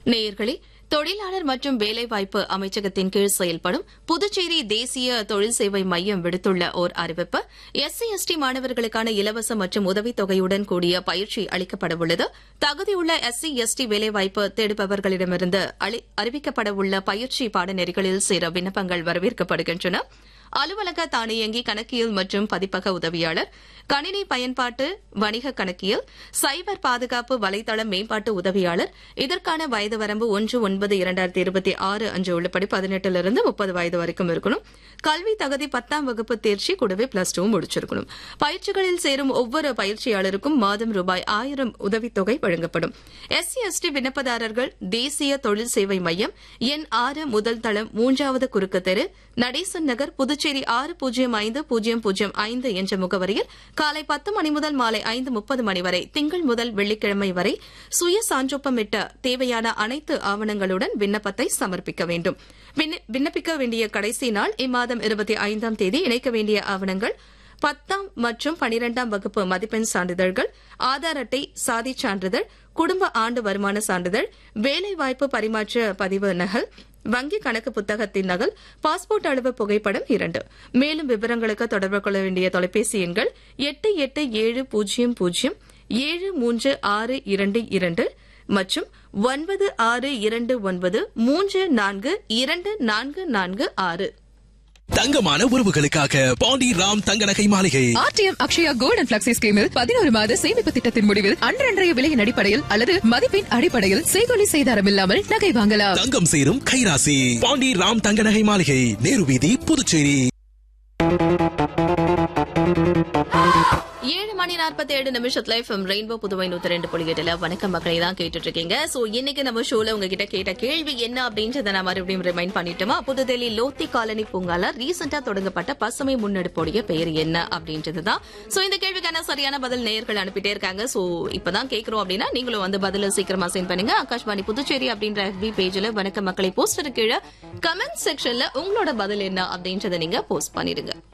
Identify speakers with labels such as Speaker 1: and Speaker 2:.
Speaker 1: நேயர்களே தொழிலாளர் மற்றும் வேலைவாய்ப்பு அமைச்சகத்தின் கீழ் செயல்படும் புதுச்சேரி தேசிய தொழில் சேவை மையம் விடுத்துள்ள ஓர் அறிவிப்பு எஸ்சி எஸ்டி மாணவர்களுக்கான இலவச மற்றும் உதவித்தொகையுடன் கூடிய பயிற்சி அளிக்கப்படவுள்ளது தகுதியுள்ள எஸ்சி எஸ்டி வேலைவாய்ப்பு தேடுபவர்களிடமிருந்து அளி- அறிவிக்கப்படவுள்ள பயிற்சி பாடநெறிகளில் சேர விண்ணப்பங்கள் வரவேற்கப்படுகின்றன அலுவலக தானியங்கி கணக்கியல் மற்றும் பதிப்பக உதவியாளர் கணினி பயன்பாட்டு வணிக கணக்கியல் சைபர் பாதுகாப்பு வலைதள மேம்பாட்டு உதவியாளர் இதற்கான வயது வரம்பு ஒன்று ஒன்பது இரண்டாயிரத்தி இருபத்தி ஆறு அன்று உள்ளபடி பதினெட்டிலிருந்து முப்பது வயது வரைக்கும் இருக்கணும் கல்வி தகுதி பத்தாம் வகுப்பு தேர்ச்சி கூடவே பிளஸ் டூ முடிச்சிருக்கணும் பயிற்சிகளில் சேரும் ஒவ்வொரு பயிற்சியாளருக்கும் மாதம் ரூபாய் ஆயிரம் உதவித்தொகை வழங்கப்படும் எஸ்சி எஸ்டி விண்ணப்பதாரர்கள் தேசிய தொழில் சேவை மையம் எண் ஆறு முதல் தளம் மூன்றாவது குறுக்கு தெரு நடேசன் நகர் புதுச்சேரி ஆறு பூஜ்ஜியம் ஐந்து பூஜ்ஜியம் பூஜ்ஜியம் ஐந்து என்ற முகவரியில் காலை பத்து மணி முதல் மாலை ஐந்து முப்பது மணி வரை திங்கள் முதல் வெள்ளிக்கிழமை வரை சுய சான்றொப்பமிட்ட தேவையான அனைத்து ஆவணங்களுடன் விண்ணப்பத்தை சமர்ப்பிக்க வேண்டும் விண்ண- விண்ணப்பிக்க வேண்டிய கடைசி நாள் இம்மாதம் இருபத்தி ஐந்தாம் தேதி இணைக்க வேண்டிய ஆவணங்கள் பத்தாம் மற்றும் பனிரெண்டாம் வகுப்பு மதிப்பெண் சான்றிதழ்கள் ஆதார் அட்டை சாதிச் சான்றிதழ் குடும்ப ஆண்டு வருமான சான்றிதழ் வேலைவாய்ப்பு பரிமாற்ற பதிவு நகல் வங்கி கணக்கு புத்தகத்தின் நகல் பாஸ்போர்ட் அளவு புகைப்படம் இரண்டு மேலும் விவரங்களுக்கு தொடர்பு கொள்ள வேண்டிய தொலைபேசி எண்கள் எட்டு எட்டு ஏழு பூஜ்ஜியம் பூஜ்ஜியம் ஏழு மூன்று ஆறு இரண்டு இரண்டு மற்றும் ஒன்பது ஆறு இரண்டு ஒன்பது மூன்று நான்கு இரண்டு நான்கு நான்கு ஆறு
Speaker 2: தங்கமான உறவுகளுக்காக பாண்டி ராம் தங்க நகை மாளிகை
Speaker 3: RTM Akshaya gold and flexi ஸ்கீமில் பதினோரு மாத சேமிப்பு திட்டத்தின் முடிவில் அன்றன்றைய விலையின் அடிப்படையில் அல்லது மதிப்பின் அடிப்படையில் செய்கொலி செய்தாரம் இல்லாமல் நகை வாங்கலாம்
Speaker 2: தங்கம் சேரும் கைராசி பாண்டி ராம் தங்க நகை மாளிகை நேரு வீதி புதுச்சேரி
Speaker 1: ஏழு மணி நாற்பத்தி ஏழு நிமிஷத்துல எஃப்எம் ரெயின்போ புதுவை நூத்தி ரெண்டு புள்ளி எட்டுல வணக்கம் மக்களை தான் கேட்டுட்டு இருக்கீங்க சோ இன்னைக்கு நம்ம ஷோல உங்ககிட்ட கேட்ட கேள்வி என்ன அப்படின்றத நான் மறுபடியும் ரிமைண்ட் பண்ணிட்டோமா புதுடெல்லி லோத்தி காலனி பூங்கால ரீசெண்டா தொடங்கப்பட்ட பசுமை முன்னெடுப்போடைய பெயர் என்ன அப்படின்றது தான் சோ இந்த கேள்விக்கான சரியான பதில் நேயர்கள் அனுப்பிட்டே இருக்காங்க சோ இப்பதான் கேக்குறோம் அப்படின்னா நீங்களும் வந்து பதில சீக்கிரமா சென்ட் பண்ணுங்க ஆகாஷ்வாணி புதுச்சேரி அப்படின்ற FB பேஜ்ல வணக்கம் மக்களை போஸ்டர் கீழே கமெண்ட் செக்ஷன்ல உங்களோட பதில் என்ன அப்படின்றத நீங்க போஸ்ட் பண்ணிடுங்க